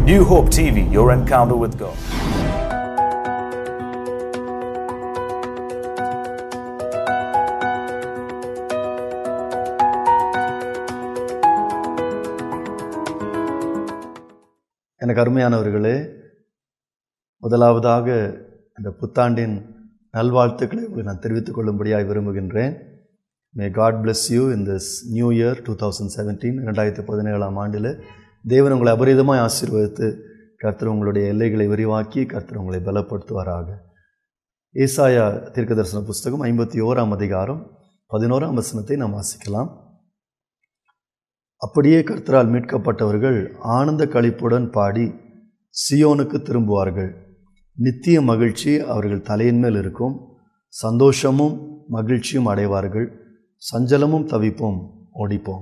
New Hope TV, your encounter with God. எனக்கு அருமையானவர்களே முதலாவதாக இந்த புத்தாண்டின் நல்வாழ்த்துக்களை உங்களுக்கு நான் தெரிவித்துக் கொள்ளும்படியாக விரும்புகின்றேன் may God bless you in this new year two thousand seventeen ரெண்டாயிரத்தி பதினேழாம் ஆண்டில் தேவன் உங்களை அபரிதமாய் ஆசீர்வதித்து கர்த்தர் உங்களுடைய எல்லைகளை விரிவாக்கி கர்த்தர் உங்களை பலப்படுத்துவாராக ஏசாயா தீர்க்கதரிசன புஸ்தகம் ஐம்பத்தி ஓராம் அதிகாரம் பதினோராம் வசனத்தை நாம் வாசிக்கலாம் அப்படியே கர்த்தரால் மீட்கப்பட்டவர்கள் ஆனந்த களிப்புடன் பாடி சியோனுக்கு திரும்புவார்கள் நித்திய மகிழ்ச்சி அவர்கள் தலையின் மேல் இருக்கும் சந்தோஷமும் மகிழ்ச்சியும் அடைவார்கள் சஞ்சலமும் தவிப்போம் ஓடிப்போம்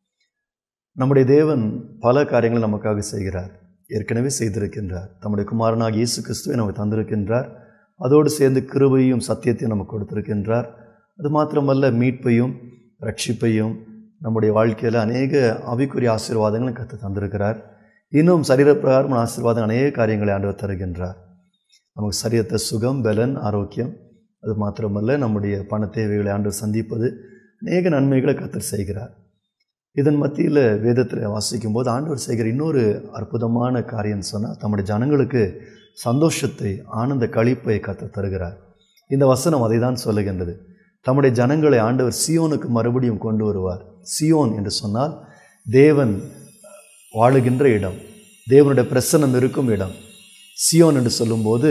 நம்முடைய தேவன் பல காரியங்களை நமக்காக செய்கிறார் ஏற்கனவே செய்திருக்கின்றார் தம்முடைய குமாரனாக இயேசு கிறிஸ்துவை நமக்கு தந்திருக்கின்றார் அதோடு சேர்ந்து கிருபையும் சத்தியத்தையும் நமக்கு கொடுத்திருக்கின்றார் அது மாத்திரமல்ல மீட்பையும் ரட்சிப்பையும் நம்முடைய வாழ்க்கையில் அநேக ஆவிக்குரிய ஆசீர்வாதங்களை கற்று தந்திருக்கிறார் இன்னும் சரீரப்பிரகாரமான ஆசீர்வாதம் அநேக காரியங்களை ஆண்டவர் தருகின்றார் நமக்கு சரீரத்தை சுகம் பலன் ஆரோக்கியம் அது மாத்திரமல்ல நம்முடைய பண தேவைகளை ஆண்டவர் சந்திப்பது அநேக நன்மைகளை கத்தர் செய்கிறார் இதன் மத்தியில் வேதத்தில் வாசிக்கும் போது ஆண்டவர் செய்கிற இன்னொரு அற்புதமான காரியம் சொன்னால் தம்முடைய ஜனங்களுக்கு சந்தோஷத்தை ஆனந்த களிப்பை கத்த தருகிறார் இந்த வசனம் அதை தான் சொல்லுகின்றது தம்முடைய ஜனங்களை ஆண்டவர் சியோனுக்கு மறுபடியும் கொண்டு வருவார் சியோன் என்று சொன்னால் தேவன் வாழுகின்ற இடம் தேவனுடைய பிரசன்னம் இருக்கும் இடம் சியோன் என்று சொல்லும்போது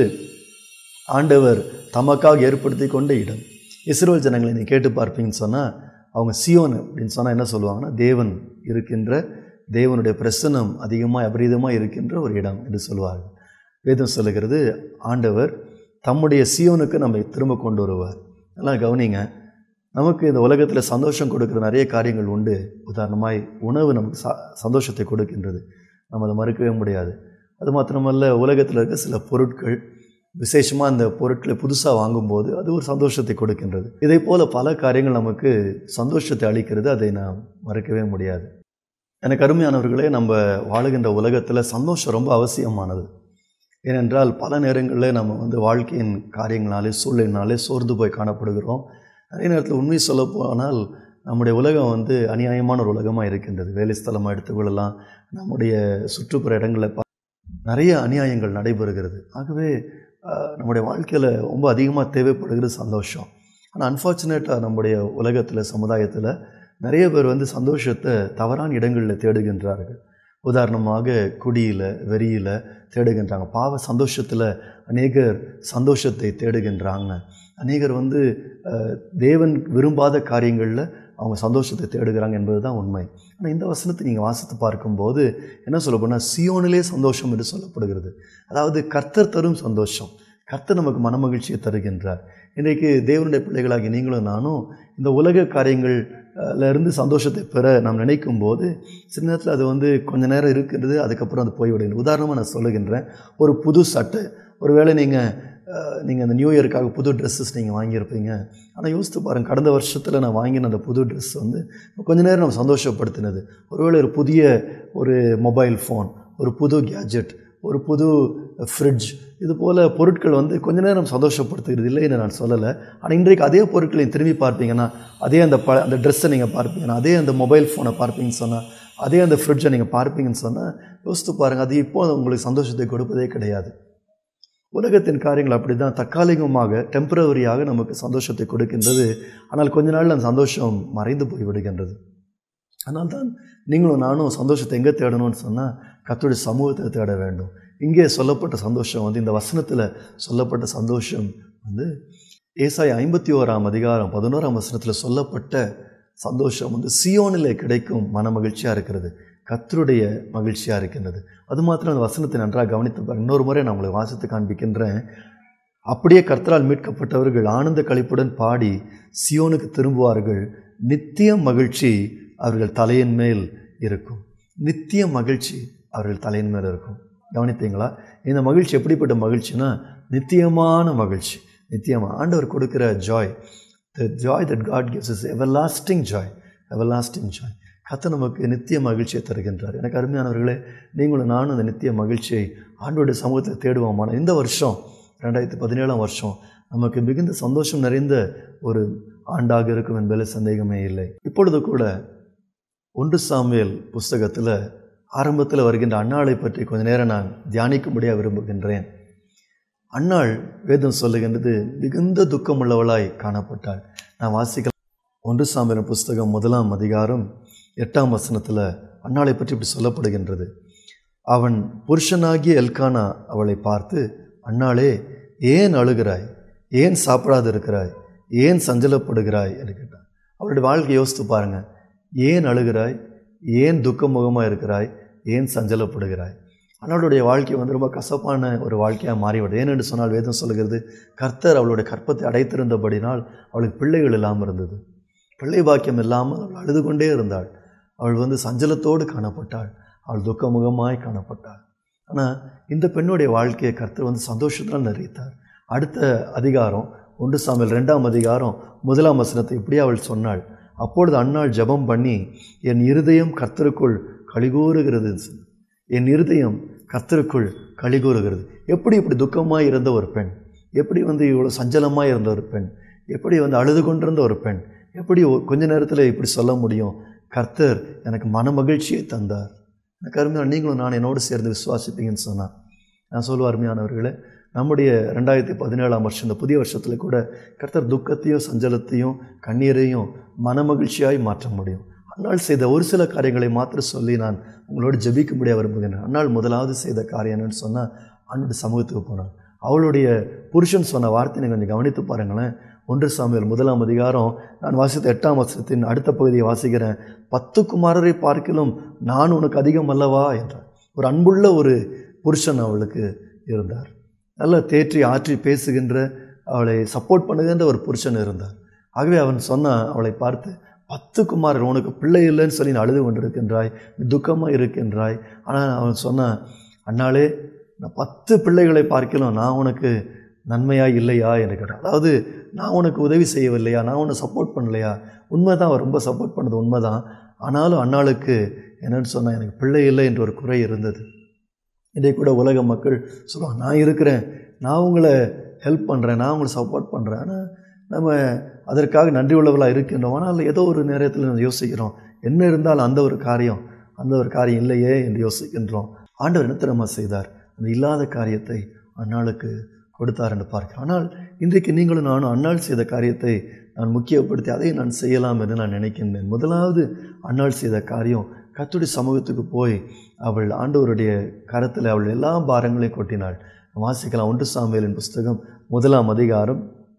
ஆண்டவர் தமக்காக ஏற்படுத்தி கொண்ட இடம் இஸ்ரோல் ஜனங்களை நீ கேட்டு பார்ப்பீங்கன்னு சொன்னால் அவங்க சியோன் அப்படின்னு சொன்னால் என்ன சொல்லுவாங்கன்னா தேவன் இருக்கின்ற தேவனுடைய பிரசன்னம் அதிகமாக அபரீதமாக இருக்கின்ற ஒரு இடம் என்று சொல்லுவார்கள் வேதம் சொல்லுகிறது ஆண்டவர் தம்முடைய சியோனுக்கு நம்மை திரும்ப கொண்டு வருவார் நல்லா கவனிங்க நமக்கு இந்த உலகத்தில் சந்தோஷம் கொடுக்குற நிறைய காரியங்கள் உண்டு உதாரணமாய் உணவு நமக்கு ச சந்தோஷத்தை கொடுக்கின்றது நம்ம அதை மறுக்கவே முடியாது அது மாத்திரமல்ல உலகத்தில் இருக்க சில பொருட்கள் விசேஷமாக அந்த பொருட்களை புதுசாக வாங்கும்போது அது ஒரு சந்தோஷத்தை கொடுக்கின்றது இதே போல் பல காரியங்கள் நமக்கு சந்தோஷத்தை அளிக்கிறது அதை நாம் மறுக்கவே முடியாது எனக்கு அருமையானவர்களே நம்ம வாழுகின்ற உலகத்தில் சந்தோஷம் ரொம்ப அவசியமானது ஏனென்றால் பல நேரங்களில் நம்ம வந்து வாழ்க்கையின் காரியங்களாலே சூழ்நிலைனாலே சோர்ந்து போய் காணப்படுகிறோம் அதே நேரத்தில் உண்மை சொல்ல போனால் நம்முடைய உலகம் வந்து அநியாயமான ஒரு உலகமாக இருக்கின்றது வேலை ஸ்தலமாக எடுத்துக்கொள்ளலாம் நம்முடைய சுற்றுப்புற இடங்களில் பா நிறைய அநியாயங்கள் நடைபெறுகிறது ஆகவே நம்முடைய வாழ்க்கையில் ரொம்ப அதிகமாக தேவைப்படுகிறது சந்தோஷம் ஆனால் அன்ஃபார்ச்சுனேட்டாக நம்முடைய உலகத்தில் சமுதாயத்தில் நிறைய பேர் வந்து சந்தோஷத்தை தவறான இடங்களில் தேடுகின்றார்கள் உதாரணமாக குடியில் வெறியில் தேடுகின்றாங்க பாவ சந்தோஷத்தில் அநேகர் சந்தோஷத்தை தேடுகின்றாங்க அநேகர் வந்து தேவன் விரும்பாத காரியங்களில் அவங்க சந்தோஷத்தை தேடுகிறாங்க என்பது தான் உண்மை ஆனால் இந்த வசனத்தை நீங்கள் வாசித்து பார்க்கும்போது என்ன சொல்ல போனால் சியோனிலே சந்தோஷம் என்று சொல்லப்படுகிறது அதாவது கர்த்தர் தரும் சந்தோஷம் கர்த்தர் நமக்கு மனமகிழ்ச்சியை தருகின்றார் இன்றைக்கு தேவனுடைய பிள்ளைகளாகி நீங்களும் நானும் இந்த உலக காரியங்கள்ல இருந்து சந்தோஷத்தை பெற நாம் நினைக்கும் போது சில நேரத்தில் அது வந்து கொஞ்ச நேரம் இருக்கிறது அதுக்கப்புறம் அது போய்விடுகிறது உதாரணமாக நான் சொல்லுகின்றேன் ஒரு புது சட்டை ஒருவேளை நீங்கள் நீங்கள் அந்த நியூ இயருக்காக புது ட்ரெஸ்ஸஸ் நீங்கள் வாங்கியிருப்பீங்க ஆனால் யோசித்து பாருங்கள் கடந்த வருஷத்தில் நான் வாங்கின அந்த புது ட்ரெஸ் வந்து கொஞ்ச நேரம் நம்ம சந்தோஷப்படுத்தினது ஒருவேளை ஒரு புதிய ஒரு மொபைல் ஃபோன் ஒரு புது கேஜெட் ஒரு புது ஃப்ரிட்ஜ் இது போல் பொருட்கள் வந்து கொஞ்ச நேரம் சந்தோஷப்படுத்துகிறது இல்லைன்னு நான் சொல்லலை ஆனால் இன்றைக்கு அதே பொருட்களை திரும்பி பார்ப்பீங்கன்னா அதே அந்த ப அந்த ட்ரெஸ்ஸை நீங்கள் பார்ப்பீங்கன்னா அதே அந்த மொபைல் ஃபோனை பார்ப்பீங்கன்னு சொன்னால் அதே அந்த ஃப்ரிட்ஜை நீங்கள் பார்ப்பீங்கன்னு சொன்னால் யோசித்து பாருங்கள் அது இப்போ உங்களுக்கு சந்தோஷத்தை கொடுப்பதே கிடையாது உலகத்தின் காரியங்கள் அப்படி தான் தற்காலிகமாக டெம்பரவரியாக நமக்கு சந்தோஷத்தை கொடுக்கின்றது ஆனால் கொஞ்ச நாள் அந்த சந்தோஷம் மறைந்து போய் விடுகின்றது ஆனால் தான் நீங்களும் நானும் சந்தோஷத்தை எங்கே தேடணும்னு சொன்னால் கத்தோடைய சமூகத்தை தேட வேண்டும் இங்கே சொல்லப்பட்ட சந்தோஷம் வந்து இந்த வசனத்தில் சொல்லப்பட்ட சந்தோஷம் வந்து ஏசாய் ஐம்பத்தி ஓராம் அதிகாரம் பதினோராம் வசனத்தில் சொல்லப்பட்ட சந்தோஷம் வந்து சியோனில் கிடைக்கும் மன மகிழ்ச்சியாக இருக்கிறது கத்தருடைய மகிழ்ச்சியாக இருக்கின்றது அது மாத்திரம் அந்த வசனத்தை நன்றாக கவனித்து இன்னொரு முறை நான் உங்களை வாசித்து காண்பிக்கின்றேன் அப்படியே கர்த்தரால் மீட்கப்பட்டவர்கள் ஆனந்த கழிப்புடன் பாடி சியோனுக்கு திரும்புவார்கள் நித்திய மகிழ்ச்சி அவர்கள் தலையின் மேல் இருக்கும் நித்திய மகிழ்ச்சி அவர்கள் தலையின் மேல் இருக்கும் கவனித்தீங்களா இந்த மகிழ்ச்சி எப்படிப்பட்ட மகிழ்ச்சினா நித்தியமான மகிழ்ச்சி நித்தியமாக ஆண்டவர் கொடுக்குற joy the joy that God gives is everlasting joy everlasting joy கர்த்தர் நமக்கு நித்திய மகிழ்ச்சியை தருகின்றார் எனக்கு அருமையானவர்களே நீங்களும் நானும் அந்த நித்திய மகிழ்ச்சியை ஆண்டோடைய சமூகத்தில் தேடுவோமான இந்த வருஷம் ரெண்டாயிரத்தி பதினேழாம் வருஷம் நமக்கு மிகுந்த சந்தோஷம் நிறைந்த ஒரு ஆண்டாக இருக்கும் என்பதில் சந்தேகமே இல்லை இப்பொழுது கூட ஒன்று சாமியல் புஸ்தகத்தில் ஆரம்பத்தில் வருகின்ற அன்னாளை பற்றி கொஞ்ச நேரம் நான் தியானிக்கும்படியாக விரும்புகின்றேன் அன்னாள் வேதம் சொல்லுகின்றது மிகுந்த துக்கமுள்ளவளாய் காணப்பட்டாள் நான் வாசிக்கலாம் ஒன்று சாமியல் புஸ்தகம் முதலாம் அதிகாரம் எட்டாம் வசனத்தில் அன்னாளை பற்றி இப்படி சொல்லப்படுகின்றது அவன் புருஷனாகிய எல்கானா அவளை பார்த்து அன்னாளே ஏன் அழுகிறாய் ஏன் சாப்பிடாது இருக்கிறாய் ஏன் சஞ்சலப்படுகிறாய் என்று கேட்டான் அவளுடைய வாழ்க்கையை யோசித்து பாருங்க ஏன் அழுகிறாய் ஏன் துக்கமுகமாக இருக்கிறாய் ஏன் சஞ்சலப்படுகிறாய் அவளுடைய வாழ்க்கை வந்து ரொம்ப கசப்பான ஒரு வாழ்க்கையாக மாறிவிடும் ஏனென்று சொன்னால் வேதம் சொல்லுகிறது கர்த்தர் அவளுடைய கற்பத்தை அடைத்திருந்தபடினால் அவளுக்கு பிள்ளைகள் இல்லாமல் இருந்தது பிள்ளை பாக்கியம் இல்லாமல் அவள் அழுது கொண்டே இருந்தாள் அவள் வந்து சஞ்சலத்தோடு காணப்பட்டாள் அவள் துக்கமுகமாய் காணப்பட்டாள் ஆனால் இந்த பெண்ணுடைய வாழ்க்கையை கர்த்தர் வந்து சந்தோஷத்தால் நிறைத்தார் அடுத்த அதிகாரம் ஒன்று சாமியல் ரெண்டாம் அதிகாரம் முதலாம் வசனத்தை இப்படி அவள் சொன்னாள் அப்பொழுது அன்னாள் ஜெபம் பண்ணி என் இருதயம் கர்த்தருக்குள் கழிகூறுகிறது என் இருதயம் கர்த்தருக்குள் கழிகூறுகிறது எப்படி இப்படி துக்கமாக இருந்த ஒரு பெண் எப்படி வந்து இவ்வளோ சஞ்சலமாக இருந்த ஒரு பெண் எப்படி வந்து அழுது கொண்டிருந்த ஒரு பெண் எப்படி ஒ- கொஞ்ச நேரத்தில் இப்படி சொல்ல முடியும் கர்த்தர் எனக்கு மன மகிழ்ச்சியை தந்தார் எனக்கு அருமையான நீங்களும் நான் என்னோடு சேர்ந்து விசுவாசிப்பீங்கன்னு சொன்னான் நான் சொல்லுவேன் அருமையானவர்களே நம்முடைய ரெண்டாயிரத்தி பதினேழாம் வருஷம் இந்த புதிய வருஷத்தில் கூட கர்த்தர் துக்கத்தையும் சஞ்சலத்தையும் கண்ணீரையும் மனமகிழ்ச்சியாய் மாற்ற முடியும் அன்னாள் செய்த ஒரு சில காரியங்களை மாத்திரம் சொல்லி நான் உங்களோடு ஜெபிக்கும்படியாக விரும்புகிறேன் அன்னாள் முதலாவது செய்த காரியம் என்னன்னு சொன்னால் அன்னோட சமூகத்துக்கு போனாள் அவளுடைய புருஷன் சொன்ன வார்த்தையை கொஞ்சம் கவனித்து பாருங்களேன் ஒன்று சாமியல் முதலாம் அதிகாரம் நான் வாசித்த எட்டாம் வசனத்தின் அடுத்த பகுதியை வாசிக்கிறேன் பத்து குமாரரை பார்க்கிலும் நான் உனக்கு அதிகம் அல்லவா என்றார் ஒரு அன்புள்ள ஒரு புருஷன் அவளுக்கு இருந்தார் நல்ல தேற்றி ஆற்றி பேசுகின்ற அவளை சப்போர்ட் பண்ணுகின்ற ஒரு புருஷன் இருந்தார் ஆகவே அவன் சொன்னான் அவளை பார்த்து பத்து குமாரர் உனக்கு பிள்ளை இல்லைன்னு சொல்லி நீ அழுது கொண்டிருக்கின்றாய் நீ துக்கமாக இருக்கின்றாய் ஆனால் அவன் சொன்னான் அண்ணாளே நான் பத்து பிள்ளைகளை பார்க்கலாம் நான் உனக்கு நன்மையா இல்லையா என்று கேட்டான் அதாவது நான் உனக்கு உதவி செய்யவில்லையா நான் உன்னை சப்போர்ட் பண்ணலையா உண்மைதான் அவன் ரொம்ப சப்போர்ட் பண்ணது உண்மைதான் ஆனாலும் அண்ணாளுக்கு என்னன்னு சொன்னால் எனக்கு பிள்ளை இல்லை என்ற ஒரு குறை இருந்தது இதை கூட உலக மக்கள் சொல்லுவாங்க நான் இருக்கிறேன் நான் உங்களை ஹெல்ப் பண்ணுறேன் நான் உங்களை சப்போர்ட் பண்ணுறேன் ஆனால் நம்ம அதற்காக நன்றி உள்ளவர்களாக இருக்கின்றோம் ஆனால் ஏதோ ஒரு நேரத்தில் நம்ம யோசிக்கிறோம் என்ன இருந்தாலும் அந்த ஒரு காரியம் அந்த ஒரு காரியம் இல்லையே என்று யோசிக்கின்றோம் ஆண்டவர் என்ன தெரியுமா செய்தார் அந்த இல்லாத காரியத்தை அன்னாளுக்கு கொடுத்தார் என்று பார்க்கிறேன் ஆனால் இன்றைக்கு நீங்களும் நானும் அன்னாள் செய்த காரியத்தை நான் முக்கியப்படுத்தி அதை நான் செய்யலாம் என்று நான் நினைக்கின்றேன் முதலாவது அன்னாள் செய்த காரியம் கத்துடைய சமூகத்துக்கு போய் அவள் ஆண்டவருடைய கரத்தில் அவள் எல்லா பாரங்களையும் கொட்டினாள் வாசிக்கலாம் ஒன்று சாமியலின் புஸ்தகம் முதலாம் அதிகாரம்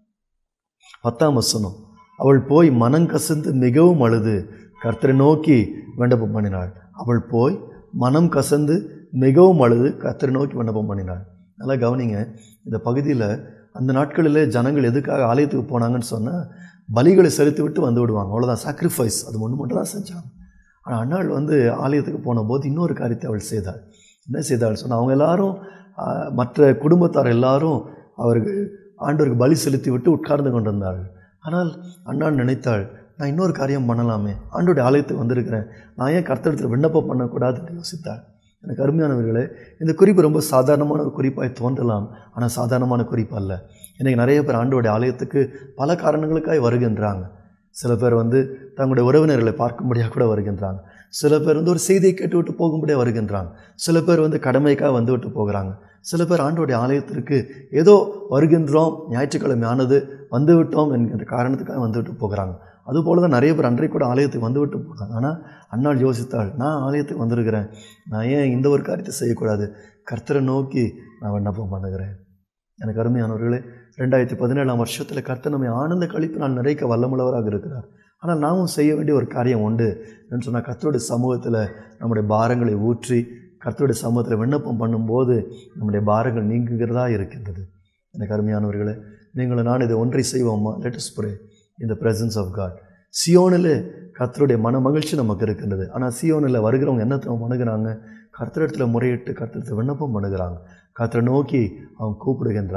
பத்தாம் வசனம் அவள் போய் மனங்கசந்து மிகவும் அழுது கர்த்தரை நோக்கி விண்ணப்பம் பண்ணினாள் அவள் போய் மனம் கசந்து மிகவும் அழுது கர்த்தரை நோக்கி விண்ணப்பம் பண்ணினாள் நல்லா கவனிங்க இந்த பகுதியில் அந்த நாட்களில் ஜனங்கள் எதுக்காக ஆலயத்துக்கு போனாங்கன்னு சொன்னால் பலிகளை செலுத்தி விட்டு வந்து விடுவாங்க அவ்வளோதான் சாக்ரிஃபைஸ் அது ஒன்று மட்டும் தான் செஞ்சாங்க ஆனால் அன்னாள் வந்து ஆலயத்துக்கு போன போது இன்னொரு காரியத்தை அவள் செய்தாள் என்ன செய்தாள் சொன்னால் அவங்க எல்லாரும் ஆ, மற்ற குடும்பத்தார் எல்லாரும் அவர்கள் ஆண்டவருக்கு பலி செலுத்தி விட்டு உட்கார்ந்து கொண்டிருந்தார்கள் ஆனால் அண்ணாள் நினைத்தாள் நான் இன்னொரு காரியம் பண்ணலாமே ஆண்டோடைய ஆலயத்துக்கு வந்திருக்கிறேன் நான் ஏன் கர்த்தடத்தில் விண்ணப்பம் பண்ணக்கூடாதுன்னு யோசித்தாள் எனக்கு அருமையானவர்களே இந்த குறிப்பு ரொம்ப சாதாரணமான ஒரு குறிப்பாய் தோன்றலாம் ஆனால் சாதாரணமான குறிப்பு அல்ல இன்றைக்கி நிறைய பேர் ஆண்டோடைய ஆலயத்துக்கு பல காரணங்களுக்காக வருகின்றாங்க சில பேர் வந்து தங்களுடைய உறவினர்களை பார்க்கும்படியாக கூட வருகின்றாங்க சில பேர் வந்து ஒரு செய்தியை கேட்டுவிட்டு போகும்படியாக வருகின்றாங்க சில பேர் வந்து கடமைக்காக வந்துவிட்டு போகிறாங்க சில பேர் ஆண்டோடைய ஆலயத்திற்கு ஏதோ வருகின்றோம் ஞாயிற்றுக்கிழமை ஆனது வந்துவிட்டோம் என்கின்ற காரணத்துக்காக வந்துவிட்டு போகிறாங்க அதுபோல தான் நிறைய பேர் அன்றைக்கு கூட ஆலயத்துக்கு வந்துவிட்டு போகிறாங்க ஆனால் அன்னாள் யோசித்தாள் நான் ஆலயத்துக்கு வந்திருக்கிறேன் நான் ஏன் இந்த ஒரு காரியத்தை செய்யக்கூடாது கர்த்தரை நோக்கி நான் விண்ணப்பம் பண்ணுகிறேன் எனக்கு அருமையானவர்களே ரெண்டாயிரத்தி பதினேழாம் வருஷத்தில் கர்த்தர் நம்மை ஆனந்த கழிப்பு நான் நிறைக்க வல்லமுள்ளவராக இருக்கிறார் ஆனால் நாமும் செய்ய வேண்டிய ஒரு காரியம் உண்டு என்று சொன்னால் கர்த்தருடைய சமூகத்தில் நம்முடைய பாரங்களை ஊற்றி கர்த்தருடைய சமூகத்தில் விண்ணப்பம் பண்ணும்போது நம்முடைய பாரங்கள் நீங்குகிறதா இருக்கின்றது எனக்கு அருமையானவர்களே நீங்களும் நான் இதை ஒன்றை செய்வோமா let's pray in the presence of God சியோனில் கர்த்தருடைய மன மகிழ்ச்சி நமக்கு இருக்கின்றது ஆனால் சியோனில் வருகிறவங்க என்ன தெரியுமா பண்ணுகிறாங்க கர்த்தரிடத்தில் முறையிட்டு கர்த்தரத்தில் விண்ணப்பம் பண்ணுகிறாங்க கர்த்தரை நோக்கி அவங்க கூப்பிடுகின்றாங்க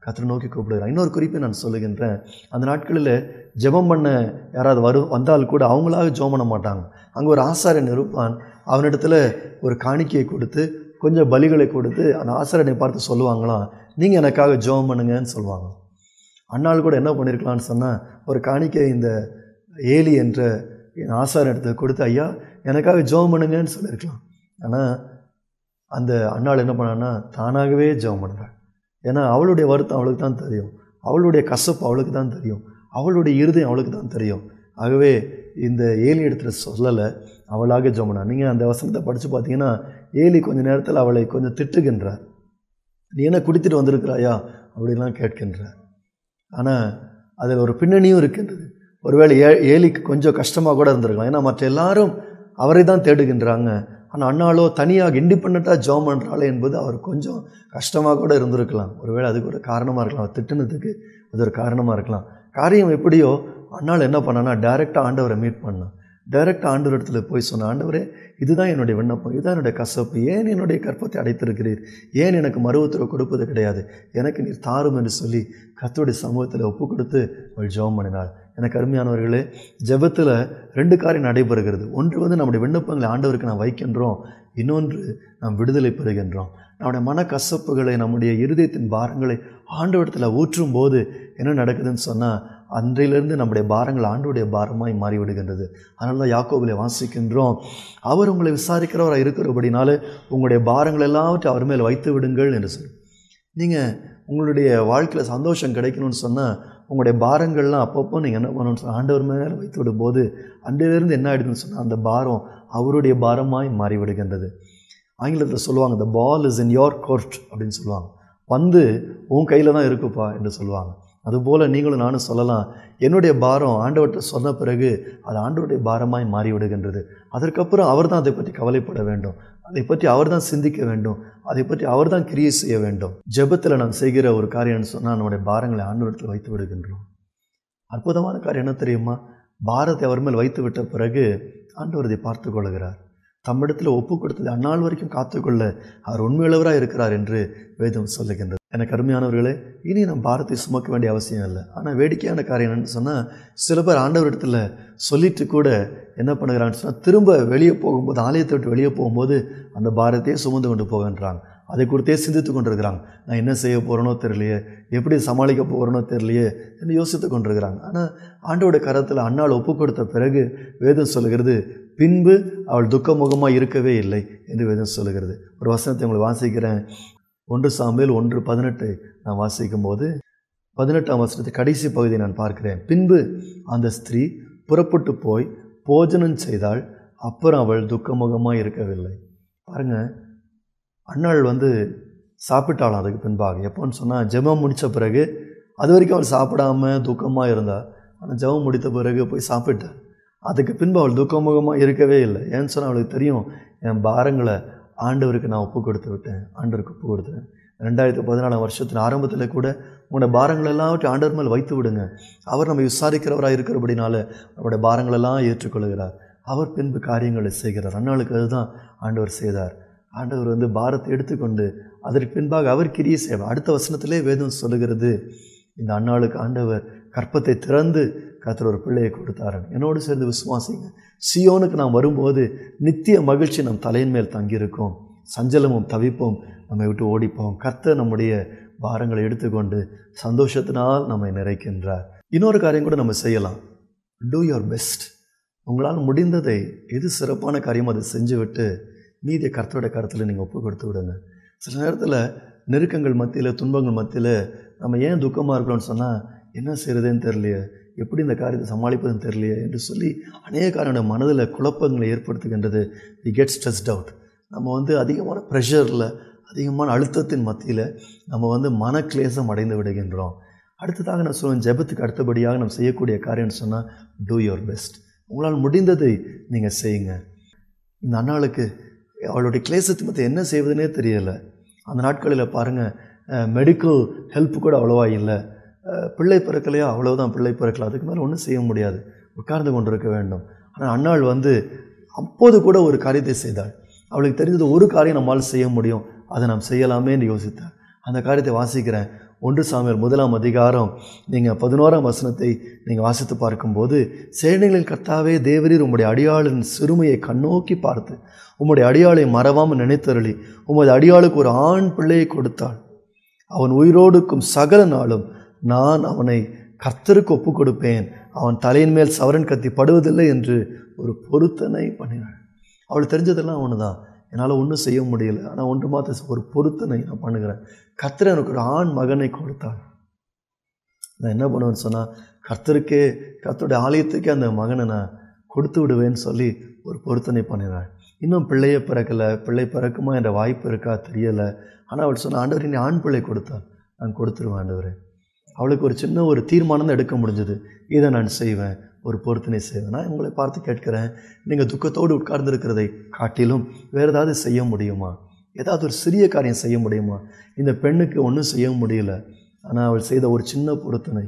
கத்தரை நோக்கி கூப்பிடுகிறான் இன்னொரு குறிப்பை நான் சொல்லுகின்றேன் அந்த நாட்களில் ஜெபம் பண்ண யாராவது வரு வந்தால் கூட அவங்களாக ஜெபம் பண்ண மாட்டாங்க அங்கே ஒரு ஆசாரியன் இருப்பான் அவனிடத்துல ஒரு காணிக்கையை கொடுத்து கொஞ்சம் பலிகளை கொடுத்து அந்த ஆசாரியனை பார்த்து சொல்லுவாங்களாம் நீங்கள் எனக்காக ஜெபம் பண்ணுங்கன்னு சொல்லுவாங்க அண்ணாள் கூட என்ன பண்ணியிருக்கலாம்னு சொன்னால் ஒரு காணிக்கை இந்த ஏலி என்ற என் ஆசாரியத்தை கொடுத்து ஐயா எனக்காக ஜெபம் பண்ணுங்கன்னு சொல்லியிருக்கலாம் ஆனால் அந்த அண்ணாள் என்ன பண்ணான்னா தானாகவே ஜெபம் பண்ணுறாள் ஏன்னா அவளுடைய வருத்தம் அவளுக்கு தான் தெரியும் அவளுடைய கசப்பு அவளுக்கு தான் தெரியும் அவளுடைய இருதயம் அவளுக்கு தான் தெரியும் ஆகவே இந்த ஏலி இடத்துல சொல்லலை அவளாக ஜெபம் நீங்கள் அந்த வசனத்தை படித்து பார்த்தீங்கன்னா ஏலி கொஞ்ச நேரத்தில் அவளை கொஞ்சம் திட்டுகின்றார் நீ என்ன குடித்துட்டு வந்திருக்கிறாயா அப்படின்லாம் கேட்கின்றார் ஆனால் அதில் ஒரு பின்னணியும் இருக்கின்றது ஒருவேளை ஏ ஏலிக்கு கொஞ்சம் கஷ்டமாக கூட இருந்திருக்கலாம் ஏன்னா மற்ற எல்லாரும் அவரை தான் தேடுகின்றாங்க ஆனால் அண்ணாலோ தனியாக இண்டிபெண்ட்டாக ஜாம் பண்ணுறாளே என்பது அவர் கொஞ்சம் கஷ்டமாக கூட இருந்திருக்கலாம் ஒருவேளை அதுக்கு ஒரு காரணமாக இருக்கலாம் அவர் திட்டுனதுக்கு அது ஒரு காரணமாக இருக்கலாம் காரியம் எப்படியோ அண்ணால் என்ன பண்ணான்னா டைரெக்டாக ஆண்டவரை மீட் பண்ணான் டைரெக்டாக ஆண்டவர் இடத்துல போய் சொன்ன ஆண்டவரே இதுதான் என்னுடைய விண்ணப்பம் இதுதான் என்னுடைய கசப்பு ஏன் என்னுடைய கற்பத்தை அடைத்திருக்கிறீர் ஏன் எனக்கு மறு உத்தரவு கொடுப்பது கிடையாது எனக்கு நீர் தாரும் என்று சொல்லி கர்த்தருடைய சமூகத்தில் ஒப்பு கொடுத்து அவள் ஜெபம் பண்ணினாள் எனக்கு அருமையானவர்களே ஜெபத்தில் ரெண்டு காரியம் நடைபெறுகிறது ஒன்று வந்து நம்முடைய விண்ணப்பங்களை ஆண்டவருக்கு நாம் வைக்கின்றோம் இன்னொன்று நாம் விடுதலை பெறுகின்றோம் நம்முடைய மனக்கசப்புகளை நம்முடைய இருதயத்தின் பாரங்களை ஆண்டவரத்தில் ஊற்றும் போது என்ன நடக்குதுன்னு சொன்னால் அன்றையிலிருந்து நம்முடைய பாரங்கள் ஆண்டுடைய பாரமாய் மாறிவிடுகின்றது அதனால தான் யாக்கோபில் வாசிக்கின்றோம் அவர் உங்களை விசாரிக்கிறவராக இருக்கிறபடினால உங்களுடைய பாரங்கள் எல்லாவற்றையும் அவர் மேல் வைத்து விடுங்கள் என்று சொல்லி நீங்கள் உங்களுடைய வாழ்க்கையில் சந்தோஷம் கிடைக்கணும்னு சொன்னால் உங்களுடைய பாரங்கள்லாம் அப்பப்போ நீங்கள் என்ன பண்ணணும்னு சொன்னால் ஆண்டவர் மேலே வைத்து விடும்போது அன்றையிலிருந்து என்ன ஆகிடுதுன்னு சொன்னால் அந்த பாரம் அவருடைய பாரமாய் மாறிவிடுகின்றது ஆங்கிலத்தில் சொல்லுவாங்க the ball is in your court அப்படின்னு சொல்லுவாங்க பந்து உன் கையில் தான் இருக்குப்பா என்று சொல்லுவாங்க அதுபோல் நீங்களும் நானும் சொல்லலாம் என்னுடைய பாரம் ஆண்டவர்கிட்ட சொன்ன பிறகு அது ஆண்டவருடைய பாரமாய் மாறிவிடுகின்றது அதற்கப்புறம் அவர் தான் அதை பற்றி கவலைப்பட வேண்டும் அதை பற்றி அவர் தான் சிந்திக்க வேண்டும் அதை பற்றி அவர் தான் கிரியை செய்ய வேண்டும் ஜெபத்தில் நாம் செய்கிற ஒரு காரியம்னு சொன்னால் நம்முடைய பாரங்களை ஆண்டவரத்தில் வைத்து விடுகின்றோம் அற்புதமான காரியம் என்ன தெரியுமா பாரத்தை அவர் மேல் வைத்து விட்ட பிறகு ஆண்டவர் இதை பார்த்து கொள்கிறார் தம்மிடத்தில் ஒப்பு கொடுத்தது அந்நாள் வரைக்கும் காத்துக்கொள்ள அவர் உண்மையுள்ளவராக இருக்கிறார் என்று வேதம் சொல்லுகின்றது எனக்கு அருமையானவர்களே இனி நம் பாரத்தை சுமக்க வேண்டிய அவசியம் இல்லை ஆனால் வேடிக்கையான காரியம் என்னன்னு சொன்னால் சில பேர் ஆண்டவரிடத்தில் சொல்லிட்டு கூட என்ன பண்ணுகிறான்னு சொன்னால் திரும்ப வெளியே போகும்போது ஆலயத்தை விட்டு வெளியே போகும்போது அந்த பாரத்தையே சுமந்து கொண்டு போகின்றாங்க அதை குறித்தே சிந்தித்து கொண்டிருக்கிறாங்க நான் என்ன செய்ய போகிறேனோ தெரியலையே எப்படி சமாளிக்க போகிறேனோ தெரியலையே என்று யோசித்து கொண்டிருக்கிறாங்க ஆனால் ஆண்டோட கரத்தில் அண்ணாள் ஒப்பு கொடுத்த பிறகு வேதம் சொல்லுகிறது பின்பு அவள் துக்கமுகமாக இருக்கவே இல்லை என்று வேதம் சொல்லுகிறது ஒரு வசனத்தை உங்களுக்கு வாசிக்கிறேன் ஒன்று சாம்பில் ஒன்று பதினெட்டை நான் வாசிக்கும் போது பதினெட்டாம் வசனத்தை கடைசி பகுதியை நான் பார்க்கிறேன் பின்பு அந்த ஸ்திரீ புறப்பட்டு போய் போஜனம் செய்தால் அப்புறம் அவள் துக்கமுகமாக இருக்கவில்லை பாருங்கள் அண்ணாள் வந்து சாப்பிட்டாளாம் அதுக்கு பின்பாக எப்போன்னு சொன்னால் ஜெபம் முடித்த பிறகு அது வரைக்கும் அவள் சாப்பிடாம துக்கமாக இருந்தாள் ஆனால் ஜெபம் முடித்த பிறகு போய் சாப்பிட்டாள் அதுக்கு பின்பு அவள் துக்கமுகமாக இருக்கவே இல்லை ஏன்னு சொன்னால் அவளுக்கு தெரியும் என் பாரங்களை ஆண்டவருக்கு நான் ஒப்பு கொடுத்து விட்டேன் ஆண்டவருக்கு ஒப்பு கொடுத்தேன் ரெண்டாயிரத்தி பதினாலாம் வருஷத்தின் ஆரம்பத்தில் கூட உங்களோட பாரங்கள் எல்லாவற்றையும் ஆண்டவர் மேல் வைத்து விடுங்க அவர் நம்ம விசாரிக்கிறவராக இருக்கிறபடினால நம்முடைய பாரங்களெல்லாம் ஏற்றுக்கொள்கிறார் அவர் பின்பு காரியங்களை செய்கிறார் அண்ணாளுக்கு அதுதான் ஆண்டவர் செய்தார் ஆண்டவர் வந்து பாரத்தை எடுத்துக்கொண்டு அதற்கு பின்பாக அவர் கிரியை செய்வார் அடுத்த வசனத்திலே வேதம் சொல்லுகிறது இந்த அண்ணாளுக்கு ஆண்டவர் கற்பத்தை திறந்து கத்தர் ஒரு பிள்ளையை கொடுத்தாரன் என்னோடு சேர்ந்து விசுவாசிங்க சியோனுக்கு நாம் வரும்போது நித்திய மகிழ்ச்சி நம் தலையின் மேல் தங்கியிருக்கும் சஞ்சலமும் தவிப்பும் நம்மை விட்டு ஓடிப்போம் கர்த்தர் நம்முடைய பாரங்களை எடுத்துக்கொண்டு சந்தோஷத்தினால் நம்மை நிறைக்கின்றார் இன்னொரு காரியம் கூட நம்ம செய்யலாம் டூ யுவர் பெஸ்ட் உங்களால் முடிந்ததை எது சிறப்பான காரியம் அதை செஞ்சு விட்டு மீதிய கர்த்தருடைய கருத்தில் நீங்கள் ஒப்பு கொடுத்து விடுங்க சில நேரத்தில் நெருக்கங்கள் மத்தியில் துன்பங்கள் மத்தியில் நம்ம ஏன் துக்கமாக இருக்கிறோம்னு சொன்னால் என்ன செய்கிறதுன்னு தெரியலையே எப்படி இந்த காரியத்தை சமாளிப்பதுன்னு தெரியலையே என்று சொல்லி அநேக காரணம் மனதில் குழப்பங்களை ஏற்படுத்துகின்றது வி கெட் ஸ்ட்ரெஸ்ட் அவுட் நம்ம வந்து அதிகமான ப்ரெஷரில் அதிகமான அழுத்தத்தின் மத்தியில் நம்ம வந்து மனக்லேசம் அடைந்து விடுகின்றோம் அடுத்ததாக நான் சொல்லுவேன் ஜெபத்துக்கு அடுத்தபடியாக நம்ம செய்யக்கூடிய காரியம்னு சொன்னால் டூ யுவர் பெஸ்ட் உங்களால் முடிந்ததை நீங்கள் செய்யுங்க இந்த அண்ணாளுக்கு அவளுடைய கிளேசத்தை மற்ற என்ன செய்வதுனே தெரியலை அந்த நாட்களில் பாருங்கள் மெடிக்கல் ஹெல்ப் கூட அவ்வளோவா இல்லை பிள்ளை பிறக்கலையா அவ்வளோதான் பிள்ளை பிறக்கல அதுக்கு மேலே ஒன்றும் செய்ய முடியாது உட்கார்ந்து கொண்டிருக்க வேண்டும் ஆனால் அன்னாள் வந்து அப்போது கூட ஒரு காரியத்தை செய்தாள் அவளுக்கு தெரிந்தது ஒரு காரியம் நம்மால் செய்ய முடியும் அதை நாம் செய்யலாமே என்று யோசித்தாள் அந்த காரியத்தை வாசிக்கிறேன் ஒன்று சாமியல் முதலாம் அதிகாரம் நீங்கள் பதினோராம் வசனத்தை நீங்கள் வாசித்து பார்க்கும்போது சேனைகளின் கர்த்தாவே தேவரீர் உம்முடைய அடியாளின் சிறுமையை கண்ணோக்கி பார்த்து உம்முடைய அடியாளை மறவாமல் நினைத்தருளி உமது அடியாளுக்கு ஒரு ஆண் பிள்ளையை கொடுத்தாள் அவன் உயிரோடுக்கும் சகல நாளும் நான் அவனை கர்த்தருக்கு ஒப்பு கொடுப்பேன் அவன் தலையின் மேல் சவரன் கத்தி படுவதில்லை என்று ஒரு பொருத்தனை பண்ணினாள் அவள் தெரிஞ்சதெல்லாம் அவனு தான் என்னால் ஒன்றும் செய்ய முடியல ஆனால் ஒன்று மாத்திர ஒரு பொருத்தனை நான் பண்ணுகிறேன் கர்த்தர் எனக்கு ஒரு ஆண் மகனை கொடுத்தாள் நான் என்ன பண்ணுவேன்னு சொன்னால் கர்த்தருக்கே கர்த்தருடைய ஆலயத்துக்கே அந்த மகனை நான் கொடுத்து விடுவேன்னு சொல்லி ஒரு பொருத்தனை பண்ணினாள் இன்னும் பிள்ளையை பிறக்கலை பிள்ளை பிறக்குமா என்ற வாய்ப்பு இருக்கா தெரியலை ஆனால் அவள் சொன்ன ஆண்டவர் நீ ஆண் பிள்ளை கொடுத்தாள் நான் கொடுத்துருவேன் ஆண்டவரே அவளுக்கு ஒரு சின்ன ஒரு தீர்மானம் தான் எடுக்க முடிஞ்சது இதை நான் செய்வேன் ஒரு பொருத்தனை செய்வேன் நான் உங்களை பார்த்து கேட்கிறேன் நீங்கள் துக்கத்தோடு உட்கார்ந்திருக்கிறதை காட்டிலும் வேறு ஏதாவது செய்ய முடியுமா ஏதாவது ஒரு சிறிய காரியம் செய்ய முடியுமா இந்த பெண்ணுக்கு ஒன்றும் செய்ய முடியல ஆனால் அவள் செய்த ஒரு சின்ன பொருத்தனை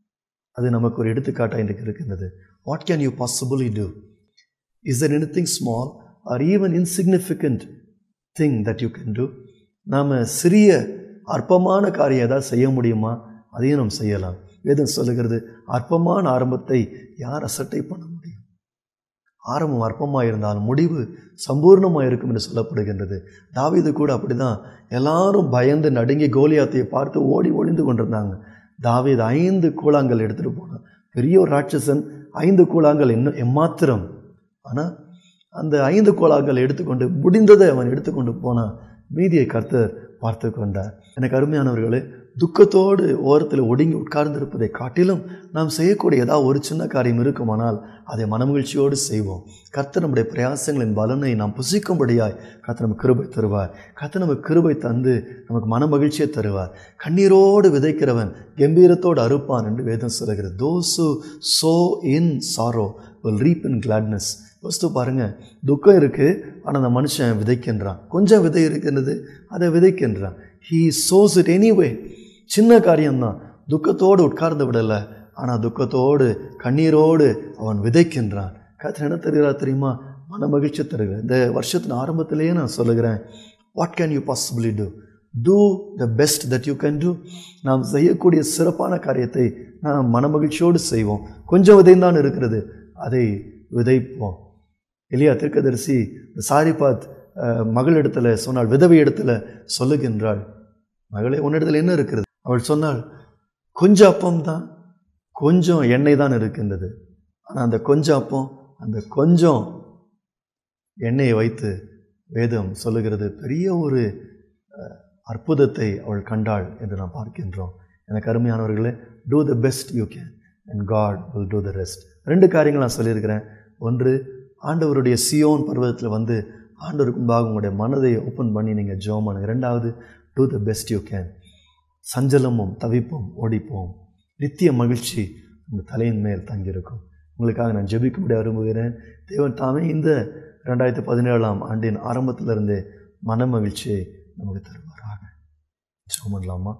அது நமக்கு ஒரு எடுத்துக்காட்டாக இன்றைக்கு இருக்கின்றது what can you possibly do is there anything small or even insignificant thing that you can do நாம் சிறிய அற்பமான காரியம் ஏதாவது செய்ய முடியுமா அதையும் நாம் செய்யலாம் வேதம் சொல்லுகிறது அற்பமான ஆரம்பத்தை யார் அசட்டை பண்ண முடியும் ஆரம்பம் அற்பமாக இருந்தாலும் முடிவு சம்பூர்ணமாக இருக்கும் என்று சொல்லப்படுகின்றது தாவீது கூட அப்படி தான் எல்லாரும் பயந்து நடுங்கி கோலியாத்தையை பார்த்து ஓடி ஒளிந்து கொண்டிருந்தாங்க தாவீது ஐந்து கூழாங்கல் எடுத்துகிட்டு போனான் பெரிய ஒரு ராட்சசன் ஐந்து கூழாங்கல் இன்னும் எம்மாத்திரம் ஆனால் அந்த ஐந்து கோலாக்கள் எடுத்துக்கொண்டு முடிந்ததை அவன் எடுத்துக்கொண்டு போனான் மீதியை கர்த்தர் பார்த்து கொண்டார் எனக்கு அருமையானவர்களே துக்கத்தோடு ஓரத்தில் ஒடுங்கி உட்கார்ந்திருப்பதை காட்டிலும் நாம் செய்யக்கூடிய ஏதாவது ஒரு சின்ன காரியம் இருக்குமானால் அதை மனமகிழ்ச்சியோடு செய்வோம் கர்த்தர் நம்முடைய பிரயாசங்களின் பலனை நாம் புசிக்கும்படியாய் கர்த்தர் நமக்கு கிருபை தருவார் கர்த்தர் நமக்கு கிருபை தந்து நமக்கு மன மகிழ்ச்சியை தருவார் கண்ணீரோடு விதைக்கிறவன் கம்பீரத்தோடு அறுப்பான் என்று வேதம் சொல்லுகிறது those sow in sorrow will reap in gladness யோசித்து பாருங்கள் துக்கம் இருக்குது ஆனால் அந்த மனுஷன் விதைக்கின்றான் கொஞ்சம் விதை இருக்கின்றது அதை விதைக்கின்றான் ஹீ சோஸ் இட் எனிவே சின்ன காரியம்தான் துக்கத்தோடு உட்கார்ந்து விடலை ஆனால் துக்கத்தோடு கண்ணீரோடு அவன் விதைக்கின்றான் கத்திர என்ன தருகிறார் தெரியுமா மன மகிழ்ச்சி தருகிறேன் இந்த வருஷத்தின் ஆரம்பத்திலேயே நான் சொல்லுகிறேன் what can you possibly do do the best that you can do நாம் செய்யக்கூடிய சிறப்பான காரியத்தை நாம் மனமகிழ்ச்சியோடு செய்வோம் கொஞ்சம் விதைந்தான் இருக்கிறது அதை விதைப்போம் எலியா தீர்க்கதரிசி இந்த சாரிபாத் அஹ், மகளிடத்தில் சொன்னாள் விதவை இடத்துல சொல்லுகின்றாள் மகளே உன்னிடத்தில் என்ன இருக்கிறது அவள் சொன்னாள் கொஞ்சம் அப்பம் தான் கொஞ்சம் எண்ணெய் தான் இருக்கின்றது ஆனால் அந்த கொஞ்சம் அப்பம் அந்த கொஞ்சம் எண்ணெயை வைத்து வேதம் சொல்லுகிறது பெரிய ஒரு அஹ், அற்புதத்தை அவள் கண்டாள் என்று நாம் பார்க்கின்றோம் எனக்கு அருமையானவர்களே do the best you can and God will do the rest ரெண்டு காரியங்கள் நான் சொல்லியிருக்கிறேன் ஒன்று ஆண்டவருடைய சியோன் பர்வதத்தில் வந்து ஆண்டவருக்கு முன்பாக உங்களுடைய மனதை ஓப்பன் பண்ணி நீங்கள் ஜோம் பண்ணுங்க ரெண்டாவது do the best you can சஞ்சலமும் தவிப்பும் ஓடிப்போம் நித்திய மகிழ்ச்சி உங்கள் தலையின் மேல் தங்கியிருக்கும் உங்களுக்காக நான் ஜெபிக்கும்படி விரும்புகிறேன் தேவன் தாமே இந்த ரெண்டாயிரத்தி பதினேழாம் ஆண்டின் ஆரம்பத்திலிருந்தே மன மகிழ்ச்சியை நமக்கு தருவாராக ஜெபம் பண்ணலாமா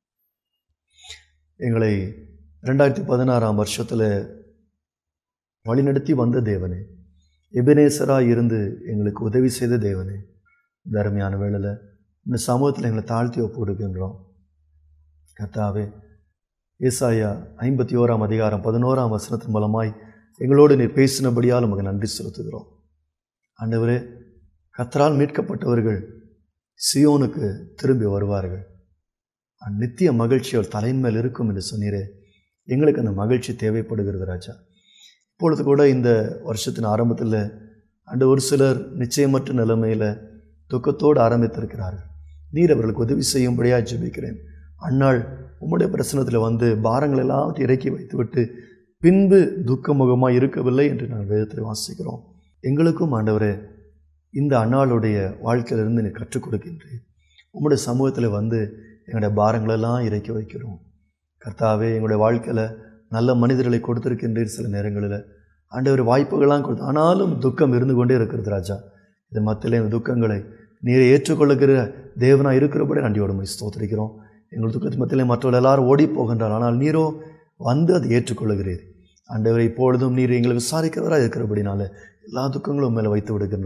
எங்களை ரெண்டாயிரத்தி பதினாறாம் வருஷத்தில் வழிநடத்தி வந்த தேவனே எபினேசராக இருந்து எங்களுக்கு உதவி செய்த தேவனே இந்த அருமையான வேளையில் இந்த சமூகத்தில் எங்களை தாழ்த்தி ஒப்பு கொடுக்கின்றோம் கர்த்தாவே ஏசாயா ஐம்பத்தி ஓராம் அதிகாரம் பதினோராம் வசனத்தின் மூலமாய் எங்களோடு நீர் பேசினபடியால் உமக்கு நன்றி செலுத்துகிறோம் ஆண்டவரே கத்தரால் மீட்கப்பட்டவர்கள் சியோனுக்கு திரும்பி வருவார்கள் அந்த நித்திய மகிழ்ச்சி அவர் தலையின் மேல் இருக்கும் என்று சொன்னீரே எங்களுக்கு அந்த மகிழ்ச்சி தேவைப்படுகிறது ராஜா இப்பொழுது கூட இந்த வருஷத்தின் ஆரம்பத்தில் அண்டு ஒரு சிலர் நிச்சயமற்ற நிலைமையில் துக்கத்தோடு ஆரம்பித்திருக்கிறார்கள் நீர் அவர்களுக்கு உதவி செய்யும்படியாக ஜெபிக்கிறேன் அன்னாள் உம்முடைய பிரசனத்தில் வந்து பாரங்கள் எல்லாத்தையும் இறக்கி வைத்துவிட்டு பின்பு துக்கமுகமாக இருக்கவில்லை என்று நான் வேதத்தில் வாசிக்கிறோம் எங்களுக்கும் ஆண்டவரே இந்த அன்னாளுடைய வாழ்க்கையிலிருந்து நீ கற்றுக் கொடுக்கின்றேன் உம்முடைய சமூகத்தில் வந்து எங்களுடைய பாரங்களெல்லாம் இறக்கி வைக்கிறோம் கர்த்தாவே எங்களுடைய வாழ்க்கையில் நல்ல மனிதர்களை கொடுத்திருக்கின்றீர் சில நேரங்களில் ஆண்டவர் வாய்ப்புகள்லாம் கொடுத்து ஆனாலும் துக்கம் இருந்து கொண்டே இருக்கிறது ராஜா இது மத்தியில் இந்த துக்கங்களை நீரை ஏற்றுக்கொள்ளுகிற தேவனாக இருக்கிறபடி நன்றியோடு உம்மை ஸ்தோத்திரிக்கிறோம் எங்கள் துக்கத்து மத்தியிலே மற்றவர்கள் எல்லாரும் ஓடி போகின்றார் ஆனால் நீரோ வந்து அதை ஏற்றுக்கொள்ளுகிறீர் ஆண்டவரை இப்பொழுதும் நீர் எங்களை விசாரிக்கிறவராக இருக்கிறபடினால எல்லா துக்கங்களும் மேலே வைத்து விடுகின்றோம்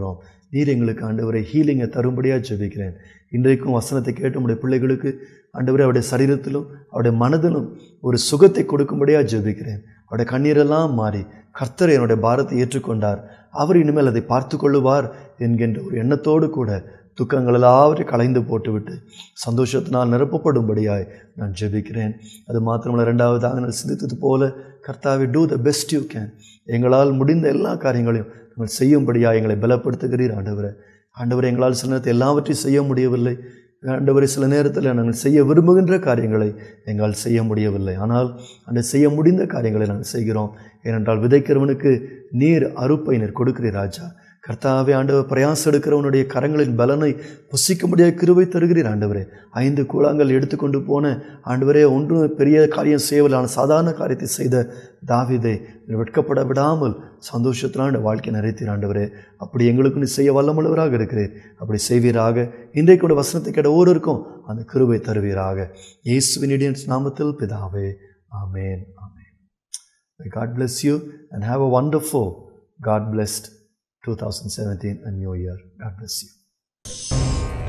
நீர் எங்களுக்கு ஆண்டவரை ஹீலிங்கை தரும்படியாக ஜெபிக்கிறேன் இன்றைக்கும் வசனத்தை கேட்ட உடைய பிள்ளைகளுக்கு ஆண்டவரே அவருடைய சரீரத்திலும் அவருடைய மனதிலும் ஒரு சுகத்தை கொடுக்கும்படியாக ஜெபிக்கிறேன் அவருடைய கண்ணீரெல்லாம் மாறி கர்த்தர் என்னுடைய பாரத்தை ஏற்றுக்கொண்டார் அவர் இனிமேல் அதை பார்த்து கொள்ளுவார் என்கின்ற ஒரு எண்ணத்தோடு கூட துக்கங்கள் எல்லாவற்றையும் களைந்து போட்டுவிட்டு சந்தோஷத்தினால் நிரப்பப்படும்படியாய் நான் ஜெபிக்கிறேன் அது மாத்திரமல்ல ரெண்டாவதாக நான் சிந்தித்தது போல கர்த்தாவை do the best you can எங்களால் முடிந்த எல்லா காரியங்களையும் நாங்கள் செய்யும்படியாக எங்களை பலப்படுத்துகிறீர் ஆண்டவரை ஆண்டவரை எங்களால் சில நேரத்தில் எல்லாவற்றையும் செய்ய முடியவில்லை ஆண்டவரை சில நேரத்தில் நாங்கள் செய்ய விரும்புகின்ற காரியங்களை எங்களால் செய்ய முடியவில்லை ஆனால் அந்த செய்ய முடிந்த காரியங்களை நாங்கள் செய்கிறோம் ஏனென்றால் விதைக்கிறவனுக்கு நீர் அறுப்பை நீர் கொடுக்கிறீர் ராஜா கர்த்தாவே ஆண்டவர் பிரயாசம் எடுக்கிறவனுடைய கரங்களின் பலனை புசிக்க முடியாத கிருவை தருகிறீர் ஆண்டவரே ஐந்து கூழாங்கள் எடுத்துக்கொண்டு போன ஆண்டவரே ஒன்றும் பெரிய காரியம் செய்யவில்லை சாதாரண காரியத்தை செய்த தாவிதை வெட்கப்பட விடாமல் சந்தோஷத்தினால் வாழ்க்கை நிறைத்தீர் ஆண்டவரே அப்படி எங்களுக்கு நீ செய்ய வல்லமுள்ளவராக இருக்கிறீர் அப்படி செய்வீராக இன்றைக்கு கூட வசனத்தை கேட்ட ஒவ்வொருக்கும் அந்த கிருவை தருவீராக இயேசுவின் நாமத்தில் பிதாவே ஆமேன் ஆமேன் God bless you and have a wonderful God blessed 2017 a new year. God bless you.